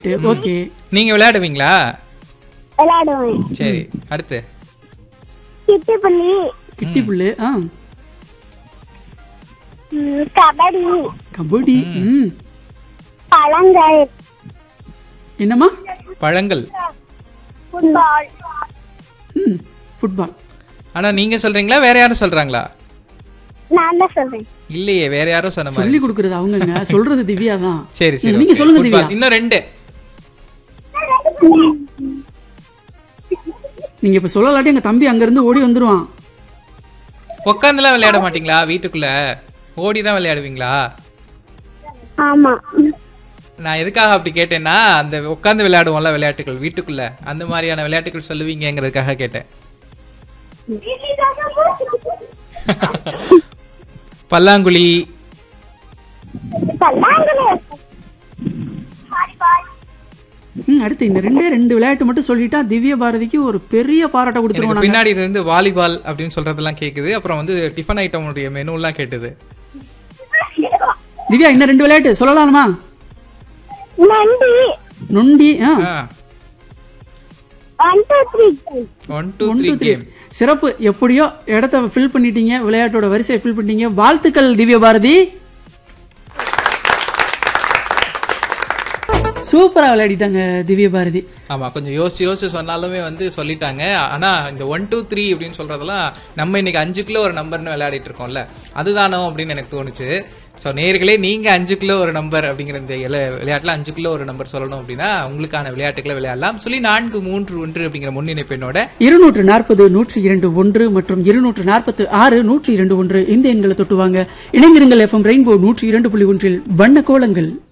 Okay நீங்க விளையாடுவீங்களா விளையாடுவேன் சரி அடுத்து கிட்டி புள்ளி கிட்டி புல்லு ஆ ம், கபடி கபடி ம் பழங்கள் என்னம்மா பழங்கள் ஃபுட்பால் ம் ஃபுட்பால் ஆனா நீங்க சொல்றீங்களா வேற யாரும் சொல்றாங்களா நான் தான் சொல்றேன் இல்லையே வேற யாரும் சொன்ன மாதிரி சொல்லி கொடுக்கறது அவங்கங்க சொல்றது திவ்யா தான் சரி சரி நீங்க okay. சொல்லுங்க Football. திவ்யா இன்னும் ரெண்டு நீங்க இப்ப சொல்லலாட்டி எங்க தம்பி அங்க இருந்து ஓடி வந்துருவான் உட்காந்துலாம் விளையாட மாட்டீங்களா வீட்டுக்குள்ள ஓடி தான் விளையாடுவீங்களா ஆமா நான் எதுக்காக அப்படி கேட்டேன்னா அந்த உட்காந்து விளையாடுவோம்ல விளையாட்டுகள் வீட்டுக்குள்ள அந்த மாதிரியான விளையாட்டுகள் சொல்லுவீங்கங்கிறதுக்காக கேட்டேன் பல்லாங்குழி பல்லாங்குழி வாலிபால் ம் அடுத்து இந்த ரெண்டே ரெண்டு விளையாட்டு மட்டும் சொல்லிட்டா திவ்ய பாரதிக்கு ஒரு பெரிய பாராட்ட எனக்கு கொடுத்துருவோம் நாங்க. பின்னாடி இருந்து வாலிபால் அப்படின்னு சொல்றதெல்லாம் கேக்குது அப்புறம் வந்து டிஃபன் ஐட்டமுடைய மெனுலாம் கேட்டுது திவ்யா இன்னும் ரெண்டு விளையாட்டு சொல்லலாமா நன்றி நொண்டி ஆ one two three one two one three two three game சிறப்பு எப்படியோ இடத்த ஃபில் பண்ணிட்டீங்க விளையாட்டோட வரிசையை ஃபில் பண்ணிட்டீங்க வாழ்த்துக்கள் திவ்ய பாரதி சூப்பரா விளையாடிட்டாங்க திவ்ய பாரதி ஆமா கொஞ்சம் யோசிச்சு யோசிச்சு சொன்னாலுமே வந்து சொல்லிட்டாங்க ஆனா இந்த ஒன் டூ த்ரீ அப்படின்னு சொல்றதெல்லாம் நம்ம இன்னைக்கு அஞ்சு கிலோ ஒரு நம்பர்னு விளையாடிட்டு இருக்கோம்ல அதுதானோ அப்படின்னு எனக்கு தோணுச்சு ஸோ நேர்களே நீங்க அஞ்சு கிலோ ஒரு நம்பர் அப்படிங்கிற இந்த இல- விளையாட்டுல அஞ்சு கிலோ ஒரு நம்பர் சொல்லணும் அப்படின்னா உங்களுக்கான விளையாட்டுகளை விளையாடலாம் சொல்லி நான்கு மூன்று ஒன்று அப்படிங்கிற முன்னிணைப்பு என்னோட இருநூற்று நாற்பது நூற்றி இரண்டு ஒன்று மற்றும் இருநூற்று நாற்பத்து ஆறு நூற்றி இரண்டு ஒன்று இந்த எண்களை தொட்டுவாங்க இணைந்திருங்கள் எஃப்எம் ரெயின்போ நூற்றி இரண்டு புள்ளி ஒன்றில் வண்ண கோலங்கள்